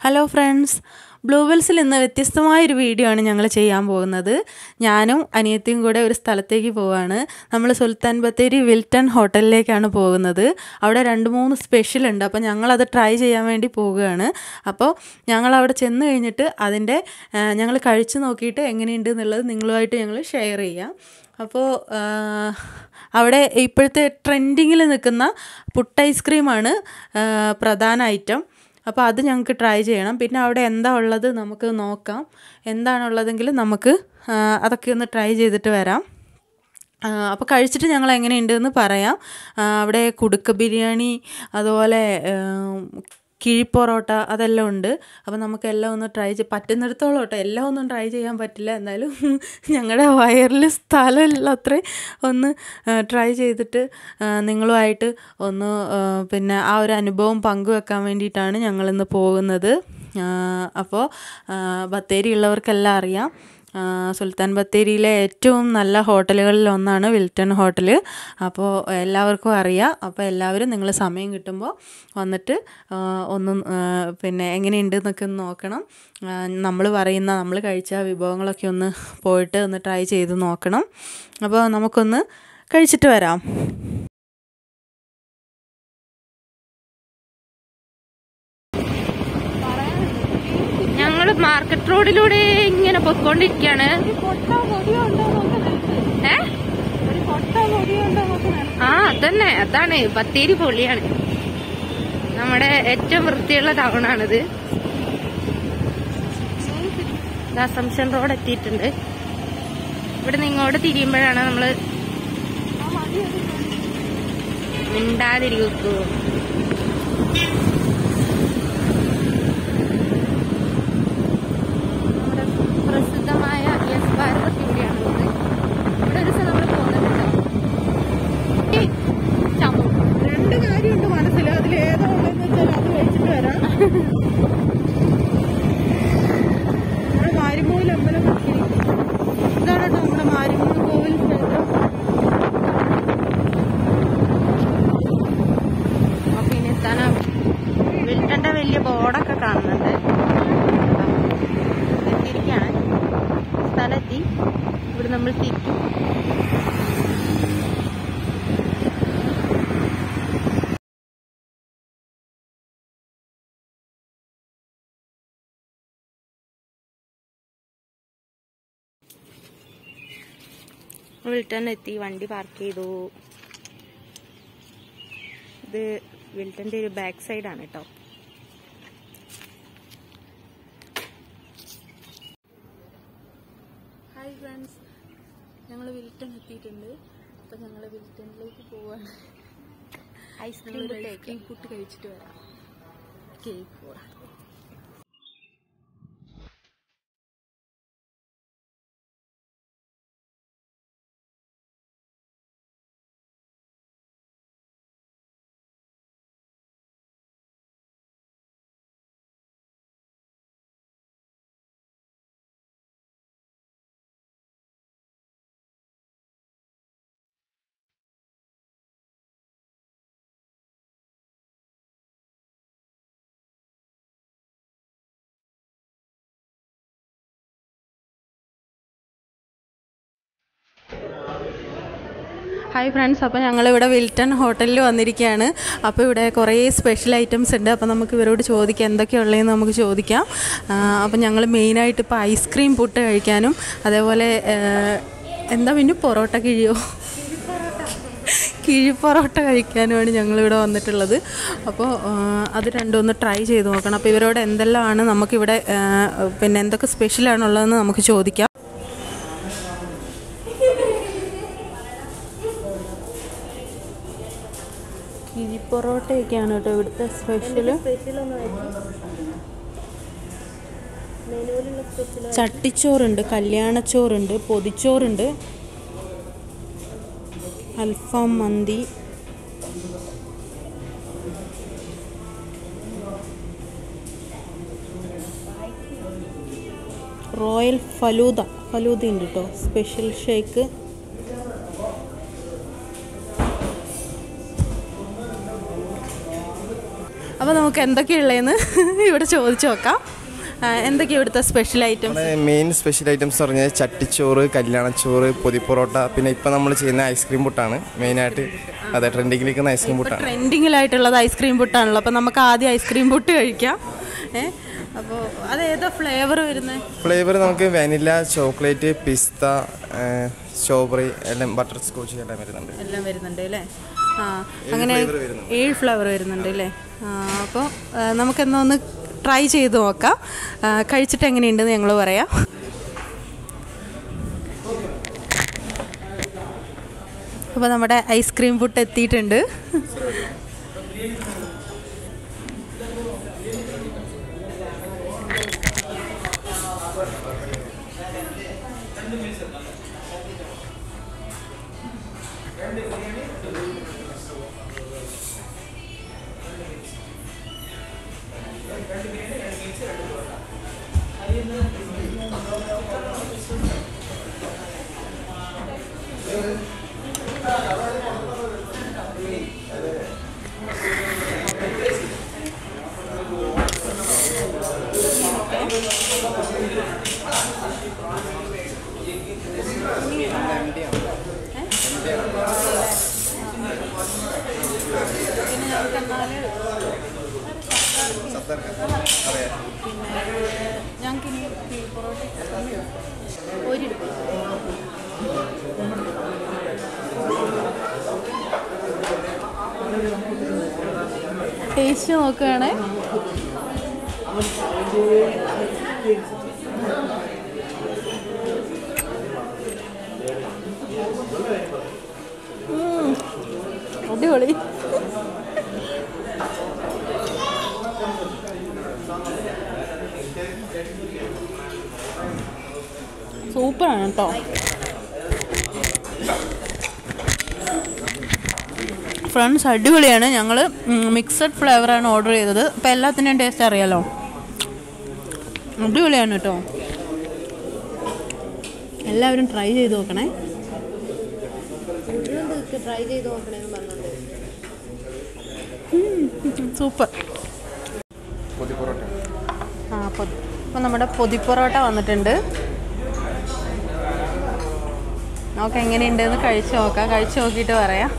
Hello friends ബ്ലൂവെൽസിൽ ഇന്ന് വ്യത്യസ്തമായൊരു video ആണ് ഞങ്ങൾ ചെയ്യാൻ പോകുന്നത് ഞാനും അനിയത്തിയും കൂടെ ഒരു സ്ഥലത്തേക്ക് പോവാണ് നമ്മൾ സുൽത്താൻ ബത്തേരി വിൽട്ടൺ ഹോട്ടലിലേക്കാണ് പോകുന്നത് അവിടെ രണ്ട് മൂന്ന് സ്പെഷ്യൽ ഉണ്ട് അപ്പോൾ ഞങ്ങളത് ട്രൈ ചെയ്യാൻ വേണ്ടി പോവുകയാണ് അപ്പോൾ ഞങ്ങൾ അവിടെ ചെന്ന് കഴിഞ്ഞിട്ട് അതിൻ്റെ ഞങ്ങൾ കഴിച്ചു നോക്കിയിട്ട് എങ്ങനെയുണ്ട് എന്നുള്ളത് നിങ്ങളുമായിട്ട് ഞങ്ങൾ ഷെയർ ചെയ്യാം അപ്പോൾ അവിടെ ഇപ്പോഴത്തെ ട്രെൻഡിങ്ങിൽ നിൽക്കുന്ന പുട്ട് ഐസ്ക്രീമാണ് പ്രധാന ഐറ്റം അപ്പോൾ അത് ഞങ്ങൾക്ക് ട്രൈ ചെയ്യണം പിന്നെ അവിടെ എന്താ ഉള്ളത് നമുക്ക് നോക്കാം എന്താണുള്ളതെങ്കിൽ നമുക്ക് അതൊക്കെ ഒന്ന് ട്രൈ ചെയ്തിട്ട് വരാം അപ്പോൾ കഴിച്ചിട്ട് ഞങ്ങൾ എങ്ങനെയുണ്ടെന്ന് പറയാം അവിടെ കുടുക്ക ബിരിയാണി അതുപോലെ കിഴിപ്പൊറോട്ട അതെല്ലാം ഉണ്ട് അപ്പോൾ നമുക്ക് എല്ലാം ഒന്ന് ട്രൈ ചെയ്ത് പറ്റുന്നിടത്തോളം കേട്ടോ എല്ലാം ഒന്നും ട്രൈ ചെയ്യാൻ പറ്റില്ല എന്നാലും ഞങ്ങളുടെ വയറിൽ സ്ഥലമില്ല അത്രയും ഒന്ന് ട്രൈ ചെയ്തിട്ട് നിങ്ങളുമായിട്ട് ഒന്ന് പിന്നെ ആ ഒരു അനുഭവം പങ്കുവെക്കാൻ വേണ്ടിയിട്ടാണ് ഞങ്ങളിന്ന് പോകുന്നത് അപ്പോൾ ബത്തേരി ഉള്ളവർക്കെല്ലാം അറിയാം സുൽത്താൻ ബത്തേരിയിലെ ഏറ്റവും നല്ല ഹോട്ടലുകളിൽ ഒന്നാണ് വിൽട്ടൺ ഹോട്ടൽ അപ്പോൾ എല്ലാവർക്കും അറിയാം അപ്പോൾ എല്ലാവരും നിങ്ങൾ സമയം കിട്ടുമ്പോൾ വന്നിട്ട് ഒന്ന് പിന്നെ എങ്ങനെയുണ്ട് എന്നൊക്കെ ഒന്ന് നോക്കണം നമ്മൾ പറയുന്ന നമ്മൾ കഴിച്ച വിഭവങ്ങളൊക്കെ ഒന്ന് പോയിട്ട് ഒന്ന് ട്രൈ ചെയ്ത് നോക്കണം അപ്പോൾ നമുക്കൊന്ന് കഴിച്ചിട്ട് വരാം ഞങ്ങൾ മാർക്കറ്റ് റോഡിലൂടെ ഇങ്ങനെ പൊയ്ക്കൊണ്ടിരിക്കുകയാണ് ഏ ആ അതന്നെ അതാണ് ബത്തേരി പൊളിയാണ് നമ്മുടെ ഏറ്റവും വൃത്തിയുള്ള ടൗൺ ആണിത് അസംഷൻ റോഡ് എത്തിയിട്ടുണ്ട് ഇവിടെ നിന്ന് ഇങ്ങോട്ട് തിരിയുമ്പോഴാണ് നമ്മള് മിണ്ടാതിരിക്കൂ പ്രസിദ്ധമായ യെസ് ഭാരത് ഇവിടെയാണുള്ളത് ഇവിടെ ഒരു ദിവസം നമ്മൾ പോകുന്നുണ്ട് രണ്ട് കാര്യമുണ്ട് മനസ്സിൽ അതിൽ ഏതാ ഉള്ളതെന്ന് വെച്ചാൽ അത് കഴിച്ചിട്ട് വരാം നമ്മുടെ മാരിമൂല അമ്പലം ഇതാണ് കേട്ടോ നമ്മുടെ മാരിമൂല കോവിൽ ക്ഷേത്രം അപ്പൊ ഇനി എത്താനാ വിൽട്ടന്റെ വലിയ ബോർഡൊക്കെ കാണുന്നുണ്ട് എത്തിയിരിക്കാണ് സ്ഥലത്തി ഇവിടെ നമ്മൾ തിരിക്കും വിൽട്ടൺ എത്തി വണ്ടി പാർക്ക് ചെയ്തു ഇത് വിൽട്ടന്റെ ഒരു ബാക്ക് സൈഡാണ് കേട്ടോ ഹായ് ഫ്രണ്ട്സ് ഞങ്ങൾ വിൽട്ടൺ എത്തിയിട്ടുണ്ട് അപ്പം ഞങ്ങൾ വിൽട്ടണിലേക്ക് പോവാണ് ഐസ്ക്രീം ഐസ്ക്രീം പുട്ട് കഴിച്ചിട്ട് വരാം കേക്ക് ഹായ് ഫ്രണ്ട്സ് അപ്പോൾ ഞങ്ങളിവിടെ വിൽട്ടൺ ഹോട്ടലിൽ വന്നിരിക്കുകയാണ് അപ്പോൾ ഇവിടെ കുറേ സ്പെഷ്യൽ ഐറ്റംസ് ഉണ്ട് അപ്പോൾ നമുക്ക് ഇവരോട് ചോദിക്കാം എന്തൊക്കെയുള്ളതെന്ന് നമുക്ക് ചോദിക്കാം അപ്പോൾ ഞങ്ങൾ മെയിനായിട്ട് ഇപ്പോൾ ഐസ്ക്രീം പുട്ട് കഴിക്കാനും അതേപോലെ എന്താ പിന്നെ പൊറോട്ട കിഴിയോ കിഴി പൊറോട്ട കഴിക്കാനുമാണ് ഞങ്ങളിവിടെ വന്നിട്ടുള്ളത് അപ്പോൾ അത് രണ്ടും ഒന്ന് ട്രൈ ചെയ്ത് നോക്കണം അപ്പോൾ ഇവരോട് എന്തെല്ലാമാണ് നമുക്കിവിടെ പിന്നെ എന്തൊക്കെ സ്പെഷ്യലാണുള്ളതെന്ന് നമുക്ക് ചോദിക്കാം കിഴി പൊറോട്ടയൊക്കെയാണ് കേട്ടോ ഇവിടുത്തെ സ്പെഷ്യൽ ചട്ടിച്ചോറുണ്ട് കല്യാണച്ചോറുണ്ട് പൊതിച്ചോറുണ്ട് അൽഫാം മന്തി റോയൽ ഫലൂദ ഫലൂദ ഉണ്ട് കേട്ടോ സ്പെഷ്യൽ ഷേക്ക് അപ്പോൾ നമുക്ക് എന്തൊക്കെയുള്ളതെന്ന് ഇവിടെ ചോദിച്ചു നോക്കാം ആ, എന്തൊക്കെയാണ് ഇവിടുത്തെ സ്പെഷ്യൽ ഐറ്റംസ് നമ്മുടെ മെയിൻ സ്പെഷ്യൽ ഐറ്റംസ് എന്ന് പറഞ്ഞാൽ ചട്ടിച്ചോറ് കല്യാണച്ചോറ് പൊതിപ്പൊറോട്ട പിന്നെ ഇപ്പം നമ്മൾ ചെയ്യുന്ന ഐസ്ക്രീം പുട്ടാണ് മെയിനായിട്ട് അതെ ട്രെൻഡിങ്ങിൽ നിൽക്കുന്ന ഐസ്ക്രീം പുട്ടാണ് ട്രെൻഡിങ്ങിലായിട്ടുള്ളത് ഐസ്ക്രീം പുട്ടാണല്ലോ അപ്പോൾ നമുക്ക് ആദ്യം ഐസ്ക്രീം പുട്ട് കഴിക്കാം ഏ അപ്പോൾ അത് ഏതാ ഫ്ലേവർ വരുന്നത് ഫ്ലേവർ നമുക്ക് വാനില ചോക്ലേറ്റ് പിസ്ത സ്ട്രോബെറി എല്ലാം ബട്ടർ സ്കോച്ച് എല്ലാം വരുന്നുണ്ട് എല്ലാം വരുന്നുണ്ട് അല്ലേ ആ അങ്ങനെ flavour വരുന്നുണ്ട്. ഏഴ് ഫ്ലേവർ വരുന്നുണ്ട് അല്ലേ ആ അപ്പോൾ നമുക്കെന്നാ ഒന്ന് ട്രൈ ചെയ്ത് നോക്കാം ആ, കഴിച്ചിട്ട് എങ്ങനെയുണ്ടെന്ന് ഞങ്ങൾ പറയാം അപ്പോൾ നമ്മുടെ ഐസ്ക്രീം പുട്ട് എത്തിയിട്ടുണ്ട് പിന്നെ ഞങ്ങൾക്ക് എന്നാൽ ഞങ്ങൾക്ക് ഇനി പൊറോട്ട ഒരു ടേസ്റ്റ് നോക്കുകയാണേ ഉം. അടിപൊളി സൂപ്പറാണ് കേട്ടോ ഫ്രണ്ട്സ് അടിപൊളിയാണ് ഞങ്ങൾ മിക്സഡ് ഫ്ലേവറാണ് ഓർഡർ ചെയ്തത് അപ്പോൾ എല്ലാത്തിൻ്റെയും ടേസ്റ്റ് അറിയാലോ അടിപൊളിയാണ് കേട്ടോ എല്ലാവരും ട്രൈ ചെയ്ത് നോക്കണേ ട്രൈ ചെയ്ത് നോക്കണേന്ന് പറഞ്ഞോണ്ട് സൂപ്പർ പൊതിപ്പൊറോട്ട ആ പൊതി അപ്പോൾ നമ്മുടെ പൊതിപ്പൊറോട്ട വന്നിട്ടുണ്ട് നമുക്ക് എങ്ങനെയുണ്ടെന്ന് കഴിച്ച് നോക്കാം കഴിച്ച് നോക്കിയിട്ട് പറയാം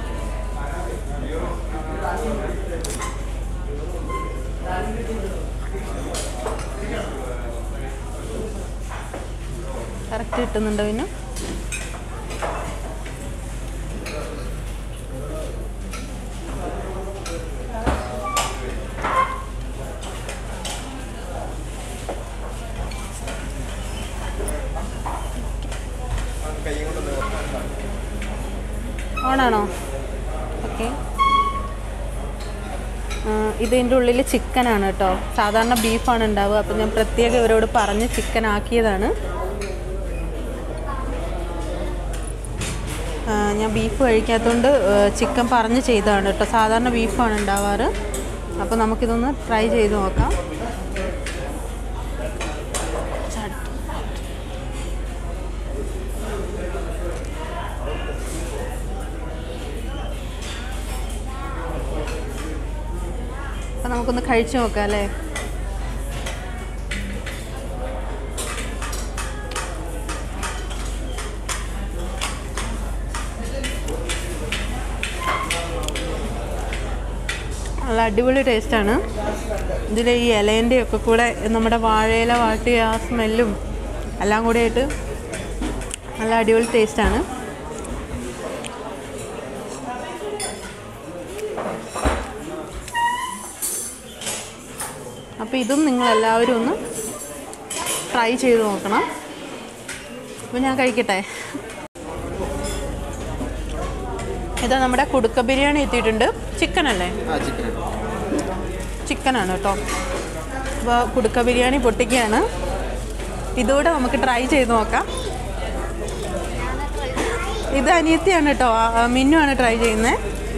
കറക്റ്റ് കിട്ടുന്നുണ്ടോ പിന്നെ ഓണാണോ ഓക്കെ ഇതിൻ്റെ ഉള്ളിൽ ചിക്കനാണ് കേട്ടോ സാധാരണ ബീഫാണ് ഉണ്ടാവുക അപ്പം ഞാൻ പ്രത്യേകം ഇവരോട് പറഞ്ഞ് ചിക്കൻ ആക്കിയതാണ് ആ, ഞാൻ ബീഫ് കഴിക്കാത്തതുകൊണ്ട് ചിക്കൻ പറഞ്ഞ് ചെയ്തതാണ് കേട്ടോ സാധാരണ ബീഫാണ് ഉണ്ടാവാറ് അപ്പോൾ നമുക്കിതൊന്ന് ട്രൈ ചെയ്ത് നോക്കാം ചട്. അപ്പം നമുക്കൊന്ന് കഴിച്ചു നോക്കാം അല്ലേ നല്ല അടിപൊളി ടേസ്റ്റാണ് ഇതിൽ ഈ ഇലേൻ്റെ ഒക്കെ കൂടെ നമ്മുടെ വാഴയില വാട്ടിയ ആ സ്മെല്ലും എല്ലാം കൂടെ ആയിട്ട് നല്ല അടിപൊളി ടേസ്റ്റാണ് അപ്പോൾ ഇതും നിങ്ങൾ എല്ലാവരും ഒന്ന് ട്രൈ ചെയ്ത് നോക്കണം അപ്പോൾ ഞാൻ കഴിക്കട്ടെ ഇതാ നമ്മുടെ കുടുക്ക ബിരിയാണി എത്തിയിട്ടുണ്ട് ചിക്കൻ അല്ലേ ആ ചിക്കൻ ചിക്കനാണ് കേട്ടോ അപ്പോൾ കുടുക്ക ബിരിയാണി പൊട്ടിക്കുകയാണ് ഇതുകൂടെ നമുക്ക് ട്രൈ ചെയ്ത് നോക്കാം ഇത് അനിയത്തിയാണ് കേട്ടോ ആ, ആ, മിന്നു ആണ് ട്രൈ ചെയ്യുന്നത്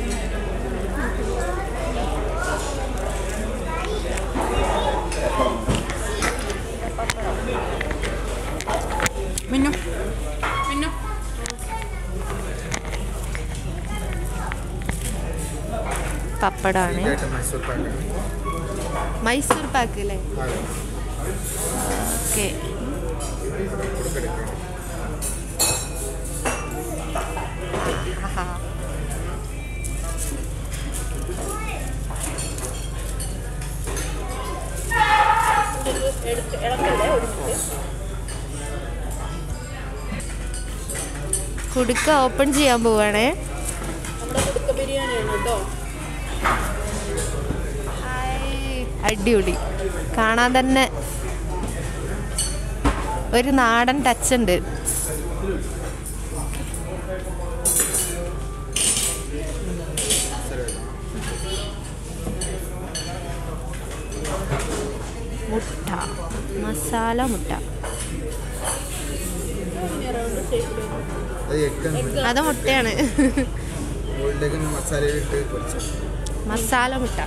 മിന്നു മിന്നു പപ്പടമാണ് മൈസൂർ പാക്ക് മൈസൂർ പാക്ക് അല്ലേ ഓക്കെ കുടുക്ക ഓപ്പൺ ചെയ്യാൻ പോവാണേ ഹായ്. അടിപൊളി കാണാൻ തന്നെ ഒരു നാടൻ ടച്ച് ഉണ്ട് മുട്ട മസാല മുട്ട അത് മുട്ടയാണ് മുകളിലേക്ക് മസാലയിലിട്ട് പൊരിച്ചു മസാല മുട്ട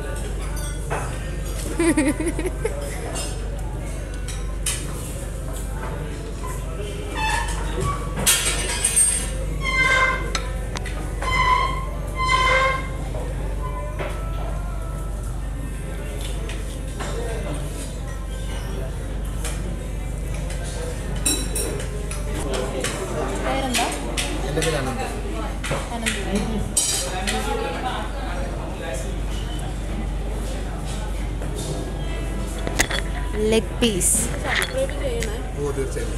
എൻ്റെ പേര് അനന്ത് ലെഗ് പീസ് ഓ തീർച്ചയായും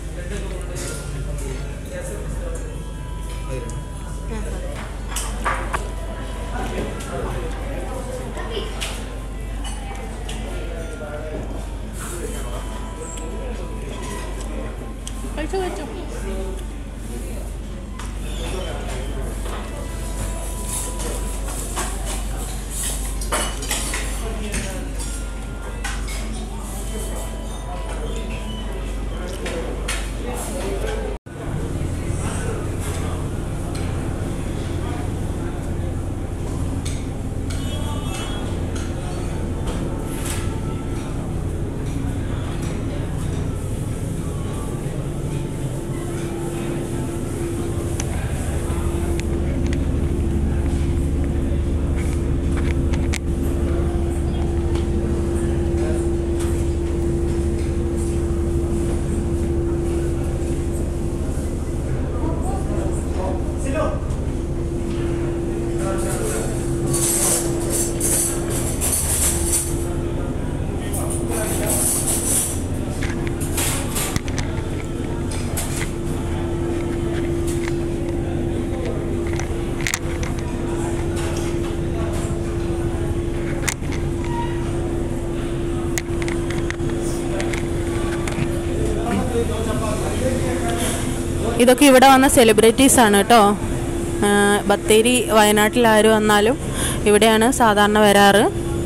ഇതൊക്കെ ഇവിടെ വന്ന സെലിബ്രിറ്റീസ് ആണ് കേട്ടോ ആ, ബത്തേരി വയനാട്ടിൽ ആര് വന്നാലും ഇവിടെയാണ് സാധാരണ വരാറ്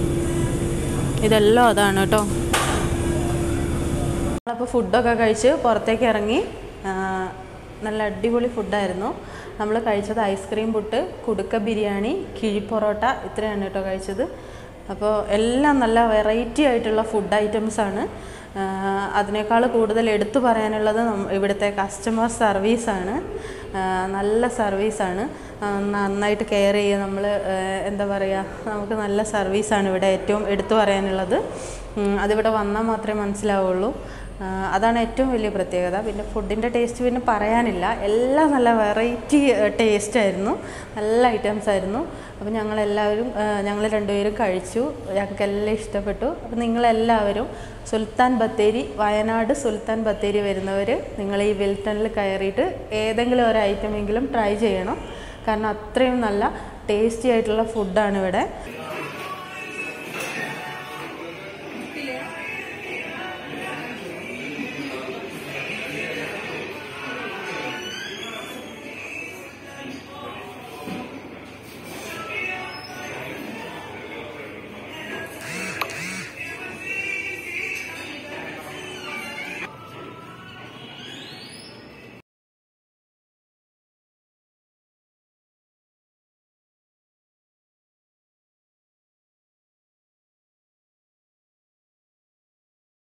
ഇതെല്ലാം അതാണ് കേട്ടോ നമ്മളപ്പോൾ ഫുഡൊക്കെ കഴിച്ച് പുറത്തേക്ക് ഇറങ്ങി ആ, നല്ല അടിപൊളി ഫുഡായിരുന്നു നമ്മൾ കഴിച്ചത് ഐസ്ക്രീം പുട്ട് കുടുക്ക ബിരിയാണി കിഴി പൊറോട്ട ഇത്രയാണ് കേട്ടോ കഴിച്ചത് അപ്പോൾ എല്ലാം നല്ല വെറൈറ്റി ആയിട്ടുള്ള ഫുഡ് ഐറ്റംസ് ആണ് ആ, അതിനേക്കാൾ കൂടുതൽ എടുത്തു പറയാനുള്ളത് നമ്മ- ഇവിടുത്തെ കസ്റ്റമർ സർവീസാണ് നല്ല സർവീസാണ് നന്നായിട്ട് കെയർ ചെയ്യുക നമ്മൾ എന്താ പറയുക നമുക്ക് നല്ല സർവീസാണ് ഇവിടെ ഏറ്റവും എടുത്തു പറയാനുള്ളത് ഉം, അതിവിടെ വന്നാൽ മാത്രമേ മനസ്സിലാവുള്ളൂ ആ, അതാണ് ഏറ്റവും വലിയ പ്രത്യേകത പിന്നെ ഫുഡിൻ്റെ ടേസ്റ്റ് പിന്നെ പറയാനില്ല എല്ലാം നല്ല വെറൈറ്റി ടേസ്റ്റ് ആയിരുന്നു നല്ല ഐറ്റംസ് ആയിരുന്നു അപ്പോൾ ഞങ്ങളെല്ലാവരും ഞങ്ങൾ രണ്ടുപേരും കഴിച്ചു ഞങ്ങൾക്ക് എല്ലാം ഇഷ്ടപ്പെട്ടു അപ്പോൾ നിങ്ങളെല്ലാവരും സുൽത്താൻ ബത്തേരി വയനാട് സുൽത്താൻ ബത്തേരി വരുന്നവർ നിങ്ങൾ ഈ വിൽട്ടണിൽ കയറിയിട്ട് ഏതെങ്കിലും ഒരു ഐറ്റമെങ്കിലും ട്രൈ ചെയ്യണം കാരണം അത്രയും നല്ല ടേസ്റ്റി ആയിട്ടുള്ള ഫുഡാണ് ഇവിടെ